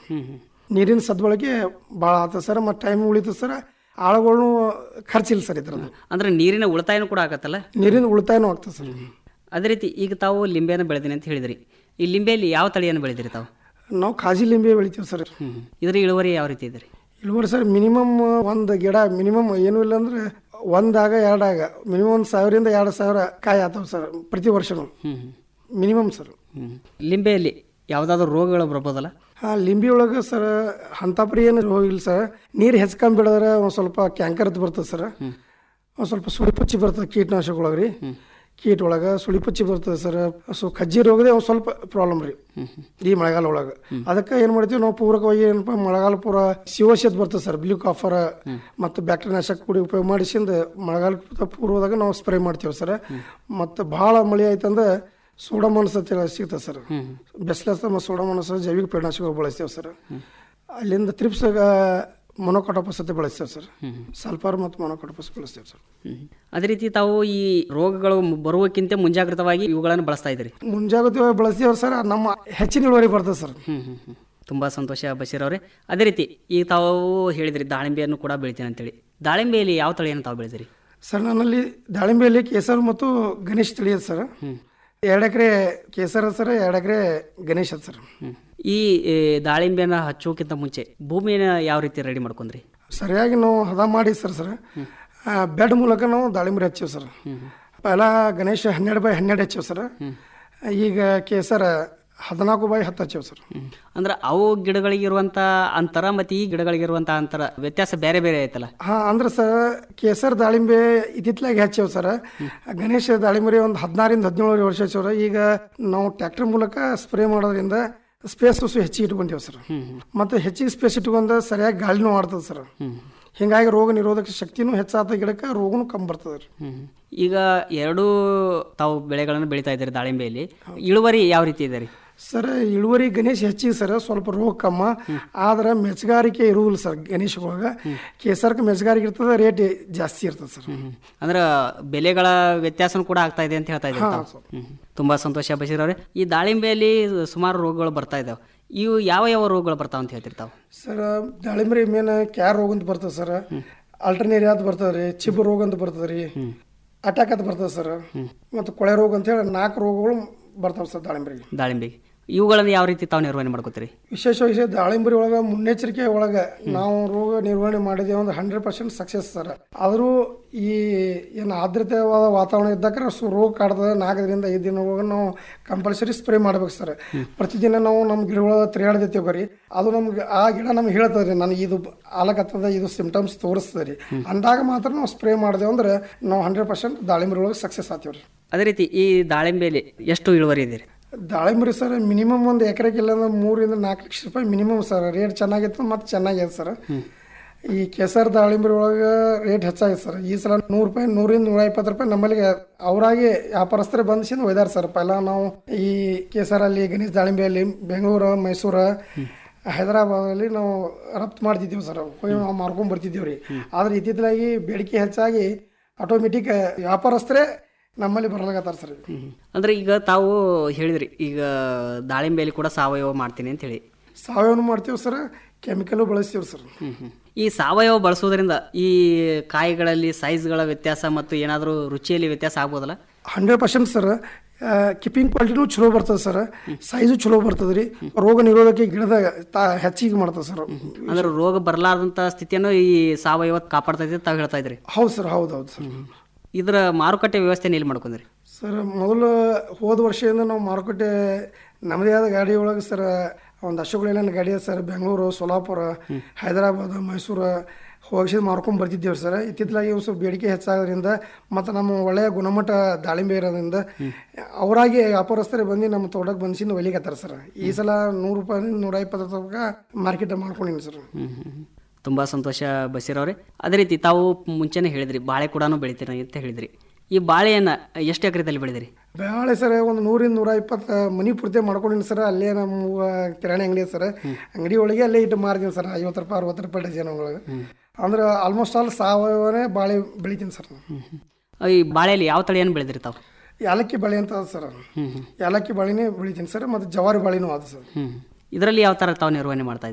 ಹ್ಮ್ ಹ್ಮ್ ನೀರಿನ ಸದ್ಬಳಕೆ ಭಾಳ ಆತ ಸರ್ ಮತ್ತು ಟೈಮ್ ಉಳಿತು ಸರ್ ಆಳುಗಳು ಖರ್ಚಿಲ್ಲ ಸರ್ ಇದ್ರದ್ದು ಅಂದ್ರೆ ನೀರಿನ ಉಳಿತಾಯನೂ ಕೂಡ ಆಗತ್ತಲ್ಲ ನೀರಿನ ಉಳಿತಾಯನೂ ಆಗ್ತದೆ ಸರ್ ಅದೇ ರೀತಿ ಈಗ ತಾವು ಲಿಂಬೆಯನ್ನು ಬೆಳೆದಿನಿ ಅಂತ ಹೇಳಿದ್ರಿ ಈ ಲಿಂಬೆಯಲ್ಲಿ ಯಾವ ತಳಿಯನ್ನು ಬೆಳೆದಿರಿ ತಾವು ನಾವು ಕಾಜಿ ಲಿಂಬೆ ಬೆಳಿತೀವಿ ಸರ್ ಹ್ಮ್ ಇದರ ಇಳುವರಿ ಯಾವ ರೀತಿ ಇದೆ ರೀ ಇಳುವರಿ ಸರ್ ಮಿನಿಮಮ್ ಒಂದು ಗಿಡ ಮಿನಿಮಮ್ ಏನೂ ಇಲ್ಲ ಅಂದ್ರೆ ಒಂದಾಗ ಎರಡಾಗ ಮಿನಿಮಮ್ ಒಂದು ಸಾವಿರದಿಂದ ಎರಡು ಸಾವಿರ ಕಾಯಿ ಆಗ್ತಾವೆ ಸರ್ ಪ್ರತಿ ವರ್ಷನೂ ಹ್ಮ್ ಹ್ಮ್ ಮಿನಿಮಮ್ ಸರ್ ಹ್ಮ್ ಲಿಂಬೆಯಲ್ಲಿ ಯಾವುದಾದ್ರೂ ರೋಗಗಳು ಬರ್ಬೋದಲ್ಲ ಹಾಂ ಲಿಂಬಿ ಒಳಗೆ ಸರ್ ಅಂಥಪರಿ ಏನು ಹೋಗಿಲ್ಲ ಸರ್ ನೀರು ಹೆಚ್ಕೊಂಡ್ ಬಿಡಿದ್ರೆ ಒಂದು ಸ್ವಲ್ಪ ಕ್ಯಾಂಕರ್ದು ಬರ್ತದೆ ಸರ್ ಒಂದು ಸ್ವಲ್ಪ ಸುಳಿಪುಚ್ಚಿ ಬರ್ತದೆ ಕೀಟನಾಶಕ ಒಳಗೆ ರೀ ಕೀಟ ಒಳಗೆ ಸುಳಿಪುಚ್ಚಿ ಬರ್ತದೆ ಸರ್ ಸೊ ಕಜ್ಜಿ ರೋಗದೇ ಒಂದು ಸ್ವಲ್ಪ ಪ್ರಾಬ್ಲಮ್ ರೀ ಈ ಮಳೆಗಾಲ ಒಳಗೆ ಅದಕ್ಕೆ ಏನು ಮಾಡ್ತೀವಿ ನಾವು ಪೂರಕವಾಗಿ ಏನಪ್ಪ ಮಳೆಗಾಲ ಪೂರ ಶಿವಶತ್ ಬರ್ತದೆ ಸರ್ ಬ್ಲೂ ಕಾಫರ್ ಮತ್ತು ಬ್ಯಾಕ್ಟೀರಿಯಾ ನಾಶಕ ಕೂಡಿ ಉಪಯೋಗ ಮಾಡಿಸಿಂದ ಮಳೆಗಾಲ ಪೂರ್ವದಾಗ ನಾವು ಸ್ಪ್ರೇ ಮಾಡ್ತೀವಿ ಸರ್ ಮತ್ತು ಭಾಳ ಮಳೆ ಆಯ್ತಂದ್ರೆ ಸೋಡಮನಸ್ ಅಂತ ಹೇಳಿ ಸಿಗ್ತದೆ ಸರ್ ಬೆಸ್ಲೆಸ್ ಮತ್ತು ಸೋಡಮನಸ್ ಜೈವಿಕ ಕೀಟನಾಶಕಗಳು ಬಳಸ್ತೇವೆ ಸರ್ ಅಲ್ಲಿಂದ ತ್ರಿಪ್ಸಾಗ ಮೊನೊಕೊಟೋಪಸ್ ಅಂತ ಬಳಸ್ತೇವೆ ಸರ್ ಸಲ್ಫರ್ ಮತ್ತು ಮೊನೊಕೊಟೋಪಸ್ ಬಳಸ್ತೇವೆ ಸರ್ ಹ್ಮ್. ಅದೇ ರೀತಿ ತಾವು ಈ ರೋಗಗಳು ಮು- ಬರುವಕ್ಕಿಂತ ಮುಂಜಾಗ್ರತವಾಗಿ ಇವುಗಳನ್ನು ಬಳಸ್ತಾ ಇದ್ದೀರಿ ಮುಂಜಾಗ್ರತೆ ಬಳಸ್ತೇವೆ ಸರ್ ನಮ್ಮ ಹೆಚ್ಚಿನ ಇಳುವರಿ ಬರ್ತದೆ ಸರ್ ಹ್ಮ್ ಹ್ಮ್ ಹ್ಮ್ ತುಂಬ ಸಂತೋಷ ಬಶೀರ್ ಅವರೇ ಅದೇ ರೀತಿ ಈಗ ತಾವು ಹೇಳಿದ್ರಿ ದಾಳಿಂಬೆಯನ್ನು ಕೂಡ ಬೆಳಿತೀನಿ ಅಂತೇಳಿ ದಾಳಿಂಬೆಯಲ್ಲಿ ಯಾವ ತಳಿಯನ್ನು ತಾವು ಬೆಳೆದಿರಿ ಸರ್ ನನ್ನಲ್ಲಿ ದಾಳಿಂಬೆಯಲ್ಲಿ ಕೇಸರ್ ಮತ್ತು ಗಣೇಶ್ ತಳಿ ಅದ ಸರ್ ಎರಡು ಎಕರೆ ಕೇಸರ್ ಅದ ಸರ್ ಎರಡು ಎಕರೆ ಗಣೇಶ್ ಅದ ಸರ್ ಹ್ಮ್. ಈ ಏ, ದಾಳಿಂಬೆನ ಹಚ್ಚೋಕ್ಕಿಂತ ಮುಂಚೆ ಭೂಮಿನ ಯಾವ ರೀತಿ ರೆಡಿ ಮಾಡ್ಕೊಂಡ್ರಿ ಸರಿಯಾಗಿ ನಾವು ಹದ ಮಾಡಿ ಸರ್ ಸರ್ ಬೆಡ್ ಮೂಲಕ ನಾವು ದಾಳಿಂಬರಿ ಹಚ್ಚೇವು ಸರ್ ಪೈಲ ಗಣೇಶ ಹನ್ನೆರಡು ಬೈ ಹನ್ನೆರಡು ಹಚ್ಚೇವು ಸರ್ ಈಗ ಕೇಸರ ಹದಿನಾಲ್ಕು ಬೈ ಹತ್ತು ಹಚ್ಚೇವು ಸರ್ ಹ್ಮ್. ಅಂದ್ರೆ ಅವು ಗಿಡಗಳಿಗಿರುವಂಥ ಅಂತರ ಮತ್ತು ಈ ಗಿಡಗಳಿಗಿರುವಂಥ ಅಂತರ ವ್ಯತ್ಯಾಸ ಬೇರೆ ಬೇರೆ ಐತಲ್ಲ ಹಾಂ ಅಂದ್ರೆ ಸರ್ ಕೇಸರ್ ದಾಳಿಂಬೆ ಇತ್ತಿತ್ಲಾಗಿ ಹಚ್ಚೇವು ಸರ್ ಗಣೇಶ ದಾಳಿಂಬರಿ ಒಂದು ಹದಿನಾರಿಂದ ಹದಿನೇಳು ವರ್ಷ ಹಚ್ಚೇವ್ರ ಈಗ ನಾವು ಟ್ರ್ಯಾಕ್ಟರ್ ಮೂಲಕ ಸ್ಪ್ರೇ ಮಾಡೋದ್ರಿಂದ ಸ್ಪೇಸ್ ಹೆಚ್ಚಿಗೆ ಇಟ್ಕೊಂತೀವಿ ಸರ್ ಮತ್ತು ಹೆಚ್ಚಿಗೆ ಸ್ಪೇಸ್ ಇಟ್ಕೊಂಡ ಸರಿಯಾಗಿ ಗಾಳಿನೂ ಆಡ್ತದೆ ಸರ್ ಹಿಂಗಾಗಿ ರೋಗ ನಿರೋಧಕ ಶಕ್ತಿನೂ ಹೆಚ್ಚಾದ ಗಿಡಕ್ಕೆ ರೋಗನೂ ಕಮ್ಮಿ ಬರ್ತದೆ ರೀ ಹ್ಮ್. ಈಗ ಎರಡೂ ತಾವು ಬೆಳೆಗಳನ್ನು ಬೆಳೀತಾ ಇದ್ದೀರಿ ದಾಳಿಂಬೆಯಲ್ಲಿ ಇಳುವರಿ ಯಾವ ರೀತಿ ಇದೆ ರೀ ಸರ್ ಇಳುವರಿ ಗಣೇಶ ಹೆಚ್ಚಿಗೆ ಸರ್ ಸ್ವಲ್ಪ ರೋಗ ಕಮ್ಮ ಆದ್ರೆ ಮೆಚ್ಚಗಾರಿಕೆ ಇರುವುದಿಲ್ಲ ಸರ್ ಗಣೇಶ ಒಳಗೆ ಕೇಸರಕ್ಕೆ ಮೆಚ್ಚಗಾರಿಕೆ ಇರ್ತದೆ ರೇಟ್ ಜಾಸ್ತಿ ಇರ್ತದೆ ಸರ್ ಹ್ಮ್. ಅಂದ್ರೆ ಬೆಲೆಗಳ ವ್ಯತ್ಯಾಸನೂ ಕೂಡ ಆಗ್ತಾ ಇದೆ ಅಂತ ಹೇಳ್ತಾ ಇದ್ದೀರಿ ತಾವು. ಹ್ಮ್. ತುಂಬಾ ಸಂತೋಷ ಬಶೀರ್ ಅವರೇ ಈ ದಾಳಿಂಬೆಯಲ್ಲಿ ಸುಮಾರು ರೋಗಗಳು ಬರ್ತಾ ಇದಾವೆ ಇವು ಯಾವ ಯಾವ ರೋಗಗಳು ಬರ್ತಾವ ಅಂತ ಹೇಳ್ತಿರ್ತಾವೆ ಸರ್ ದಾಳಿಂಬರಿ ಮೇನ್ ಕ್ಯಾರ್ ರೋಗ ಅಂತ ಬರ್ತದೆ ಸರ್ ಅಲ್ಟರ್ನೇರಿಯಾ ಅಂತ ಬರ್ತದೆ ರೀ ಚಿಬು ರೋಗ ಅಂತ ಬರ್ತದೆ ರೀ ಅಟ್ಯಾಕ್ ಅಂತ ಬರ್ತದೆ ಸರ್ ಮತ್ತು ಕೊಳೆ ರೋಗ ಅಂತ ಹೇಳಿ ನಾಲ್ಕು ರೋಗಗಳು ಬರ್ತಾವೆ ಸರ್ ದಾಳಿಂಬರಿಗೆ ದಾಳಿಂಬೆಗೆ ಇವುಗಳನ್ನು ಯಾವ ರೀತಿ ತಾವು ನಿರ್ವಹಣೆ ಮಾಡ್ಕೋತೀರಿ ವಿಶೇಷವಾಗಿ ದಾಳಿಂಬರಿ ಒಳಗೆ ಮುನ್ನೆಚ್ಚರಿಕೆ ಒಳಗೆ ನಾವು ರೋಗ ನಿರ್ವಹಣೆ ಮಾಡಿದ್ದೇವೆ ಒಂದು ಹಂಡ್ರೆಡ್ ಪರ್ಸೆಂಟ್ ಸಕ್ಸಸ್ ಸರ್ ಆದರೂ ಈ ಏನು ಆರ್ದ್ರತೆವಾದ ವಾತಾವರಣ ಇದ್ದಾಗ ಸು ರೋಗ ಕಾಡ್ತದೆ ನಾಲ್ಕರಿಂದ ಐದು ದಿನ ಒಳಗೆ ನಾವು ಕಂಪಲ್ಸರಿ ಸ್ಪ್ರೇ ಮಾಡ್ಬೇಕು ಸರ್ ಪ್ರತಿದಿನ ನಾವು ನಮ್ಮ ಗಿಡಗಳ ತಿರುಗಾಡ್ದಿತ್ತೇವೆ ರೀ ಅದು ನಮ್ಗೆ ಆ ಗಿಡ ನಮ್ಗೆ ಹೇಳ್ತದೆ ರೀ ನನಗೆ ಇದು ಆಲಕತ್ತದ ಇದು ಸಿಂಪ್ಟಮ್ಸ್ ತೋರಿಸ್ತದೆ ರೀ ಅಂದಾಗ ಮಾತ್ರ ನಾವು ಸ್ಪ್ರೇ ಮಾಡಿದೆವು ಅಂದ್ರೆ ನಾವು ಹಂಡ್ರೆಡ್ ಪರ್ಸೆಂಟ್ ದಾಳಿಂಬರಿ ಒಳಗೆ ಸಕ್ಸಸ್ ಆಗ್ತೀವಿ ರೀ ಅದೇ ರೀತಿ ಈ ದಾಳಿಂಬೆಯಲ್ಲಿ ಎಷ್ಟು ಇಳುವರಿ ಇದೆ ರೀ ದಾಳಿಂಬರಿ ಸರ್ ಮಿನಿಮಮ್ ಒಂದು ಎಕರೆಗೆ ಇಲ್ಲ ಅಂದ್ರೆ ಮೂರಿಂದ ನಾಲ್ಕು ಲಕ್ಷ ರೂಪಾಯಿ ಮಿನಿಮಮ್ ಸರ್ ರೇಟ್ ಚೆನ್ನಾಗಿತ್ತು ಮತ್ತು ಚೆನ್ನಾಗಿದೆ ಸರ್ ಈ ಕೆಸರ್ ದಾಳಿಂಬರಿ ಒಳಗೆ ರೇಟ್ ಹೆಚ್ಚಾಗಿದೆ ಸರ್ ಈ ಸಲ ನೂರು ರೂಪಾಯಿ ನೂರಿಂದ ನೂರ ಇಪ್ಪತ್ತು ರೂಪಾಯಿ ನಮ್ಮಲ್ಲಿಗೆ ಅವರಾಗಿ ವ್ಯಾಪಾರಸ್ಥರೇ ಬಂದಿಸಿಂದ ಒಯ್ದಾರ ಸರ್ ಪೈಲ ನಾವು ಈ ಕೇಸರಲ್ಲಿ ಗಣೇಶ್ ದಾಳಿಂಬೆಯಲ್ಲಿ ಬೆಂಗಳೂರು ಮೈಸೂರು ಹೈದರಾಬಾದಲ್ಲಿ ನಾವು ರಫ್ತು ಮಾಡ್ತಿದ್ದೀವಿ ಸರ್ ಹೋಗಿ ನಾವು ಮಾರ್ಕೊಂಡ್ ಬರ್ತಿದ್ದೀವಿ ರೀ ಆದ್ರೆ ಇತ್ತಿತ್ತಲಾಗಿ ಬೇಡಿಕೆ ಹೆಚ್ಚಾಗಿ ಆಟೋಮೆಟಿಕ್ ವ್ಯಾಪಾರಸ್ಥರೇ ನಮ್ಮಲ್ಲಿ ಬರ್ಲಾಗತ್ತಾರ ಸರ್ ಅಂದ್ರೆ ಈಗ ತಾವು ಹೇಳಿದ್ರಿ ಈಗ ದಾಳಿಂಬೆಯಲ್ಲಿ ಕೂಡ ಸಾವಯವ ಮಾಡ್ತೀನಿ ಅಂತ ಹೇಳಿ ಸಾವಯವ ಮಾಡ್ತೀವಿ ಸರ್ ಕೆಮಿಕಲ್ಲು ಬಳಸ್ತೀವಿ ಸರ್ ಈ ಸಾವಯವ ಬಳಸೋದ್ರಿಂದ ಈ ಕಾಯಿಗಳಲ್ಲಿ ಸೈಜ್ಗಳ ವ್ಯತ್ಯಾಸ ಮತ್ತು ಏನಾದರೂ ರುಚಿಯಲ್ಲಿ ವ್ಯತ್ಯಾಸ ಆಗ್ಬೋದಲ್ಲ ಹಂಡ್ರೆಡ್ ಪರ್ಸೆಂಟ್ ಸರ್ ಕಿಪ್ಪಿಂಗ್ ಕ್ವಾಲಿಟಿನೂ ಚಲೋ ಬರ್ತದೆ ಸರ್ ಸೈಜು ಚಲೋ ಬರ್ತದೆ ರೀ ರೋಗ ನಿರೋಧಕ ಗಿಡದ ತಾ ಹೆಚ್ಚಿಗೆ ಮಾಡ್ತದೆ ಸರ್ ಅಂದ್ರೆ ರೋಗ ಬರಲಾರ್ದಂಥ ಸ್ಥಿತಿಯನ್ನು ಈ ಸಾವಯವ ಕಾಪಾಡ್ತೈತೆ ತಾವು ಹೇಳ್ತಾ ಇದ್ರಿ ಹೌದು ಸರ್ ಹೌದು ಹೌದು ಸರ್ ಇದರ ಮಾರುಕಟ್ಟೆ ವ್ಯವಸ್ಥೆ ಎಲ್ಲಿ ಮಾಡ್ಕೊಂಡ್ರಿ ಸರ್ ಮೊದಲು ಹೋದ ವರ್ಷದಿಂದ ನಾವು ಮಾರುಕಟ್ಟೆ ನಮ್ಮದೇ ಆದ ಗಾಡಿ ಒಳಗೆ ಸರ್ ಒಂದು ಅಶೋಕ್ ಲೇಲ್ಯಾಂಡ್ ಗಾಡಿ ಅದ ಸರ್ ಬೆಂಗಳೂರು ಸೋಲಾಪುರ ಹೈದರಾಬಾದ್ ಮೈಸೂರು ಹೋಗಿಸಿ ಮಾರ್ಕೊಂಡ್ ಬರ್ತಿದ್ದೇವೆ ಸರ್ ಇತ್ತಿತ್ತಲಾಗಿ ಇವು ಸ್ವಲ್ಪ ಬೇಡಿಕೆ ಹೆಚ್ಚಾಗೋದ್ರಿಂದ ಮತ್ತು ನಮ್ಮ ಒಳ್ಳೆಯ ಗುಣಮಟ್ಟ ದಾಳಿಂಬೆ ಇರೋದ್ರಿಂದ ಅವರಾಗಿ ವ್ಯಾಪಾರಸ್ಥರೇ ಬಂದು ನಮ್ಮ ತೋಟಕ್ಕೆ ಬಂದಿಸಿಂದ ಒಲಿಗತ್ತಾರ ಸರ್ ಈ ಸಲ ನೂರು ರೂಪಾಯಿ ನೂರ ಇಪ್ಪತ್ತು ತನಕ ಮಾರ್ಕೆಟ್ ಮಾಡ್ಕೊಂಡಿನಿ ಸರ್ ತುಂಬ ಸಂತೋಷ ಬಸೀರ್ ಅವರೇ ಅದೇ ರೀತಿ ತಾವು ಮುಂಚೆನೇ ಹೇಳಿದ್ರಿ ಬಾಳೆ ಕೂಡ ಬೆಳಿತೀರಿ ಅಂತ ಹೇಳಿದ್ರಿ ಈ ಬಾಳೆಯನ್ನು ಎಷ್ಟು ಎಕರೆದಲ್ಲಿ ಬೆಳೆದಿರಿ ಬಾಳೆ ಸರ್ ಒಂದು ನೂರಿಂದ ನೂರ ಇಪ್ಪತ್ತು ಮನಿ ಪೂರ್ತಿ ಮಾಡ್ಕೊಂಡಿನಿ ಸರ್ ಅಲ್ಲೇ ನಮ್ಮ ಕಿರಾಣಿ ಅಂಗಡಿ ಸರ್ ಅಂಗಡಿ ಒಳಗೆ ಅಲ್ಲೇ ಇಟ್ಟು ಮಾರ್ತೀನಿ ಸರ್ ಐವತ್ತು ರೂಪಾಯಿ ಅರವತ್ತು ರೂಪಾಯಿ ಡಜನ್ ಒಳಗೆ ಅಂದ್ರೆ ಆಲ್ಮೋಸ್ಟ್ ಆಲ್ ಸಾವಯವನೇ ಬಾಳೆ ಬೆಳಿತೀನಿ ಸರ್ ನಾನು ಈ ಬಾಳೆಯಲ್ಲಿ ಯಾವ ತಳಿಯನ್ನು ಬೆಳೆದಿರಿ ತಾವು ಯಾಲಕ್ಕಿ ಬಾಳೆ ಅಂತ ಅದ ಸರ್ ಯಾಲಕ್ಕಿ ಬಾಳೆನೇ ಬೆಳಿತೀನಿ ಸರ್ ಮತ್ತು ಜವಾರಿ ಬಾಳೆನೂ ಅದ ಸರ್ ಹ್ಞೂ ಇದರಲ್ಲಿ ಯಾವ ಥರ ತಾವು ನಿರ್ವಹಣೆ ಮಾಡ್ತಾ ಇದ್ದೀರಿ